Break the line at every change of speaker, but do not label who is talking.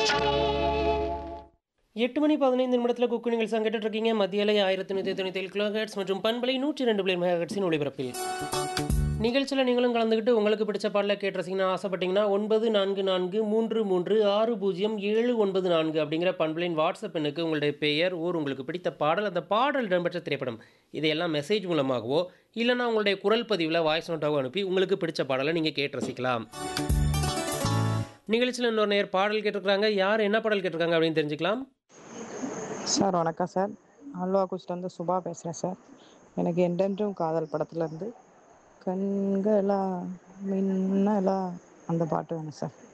எட்டு மணி பதினைந்து நிமிடத்தில் குக்கு நீங்கள் சங்கிட்டு இருக்கீங்க மத்தியலை ஆயிரத்தி நூற்றி தொண்ணூற்றி ஏழு கிலோஹெட்ஸ் மற்றும் பண்பலை நூற்றி ரெண்டு பிளேர் மெகாஹெட்ஸின் ஒளிபரப்பில் நிகழ்ச்சியில் நீங்களும் கலந்துக்கிட்டு உங்களுக்கு பிடிச்ச பாடலை கேட்டு ரசிக்கணும் ஆசைப்பட்டீங்கன்னா ஒன்பது நான்கு நான்கு மூன்று மூன்று ஆறு பூஜ்ஜியம் ஏழு ஒன்பது நான்கு அப்படிங்கிற பண்பலின் வாட்ஸ்அப் எண்ணுக்கு உங்களுடைய பெயர் ஊர் உங்களுக்கு பிடித்த பாடல் அந்த பாடல் இடம்பெற்ற திரைப்படம் இதையெல்லாம் மெசேஜ் மூலமாகவோ இல்லைனா உங்களுடைய குரல் பதிவில் வாய்ஸ் நோட்டாகவோ அனுப்பி உங்களுக்கு பிடிச்ச பாடலை நீங்கள் கேட்டு ரசிக்கலாம் நிகழ்ச்சியில் இன்னொரு நேர் பாடல் கேட்டிருக்காங்க யார் என்ன பாடல் கேட்டிருக்காங்க அப்படின்னு தெரிஞ்சுக்கலாம்
சார் வணக்கம் சார் அல்வா குச்சிலேருந்து சுபா பேசுகிறேன் சார் எனக்கு என்றென்றும் காதல் படத்துலேருந்து கண்களா மின்னலா அந்த பாட்டு வேணும் சார்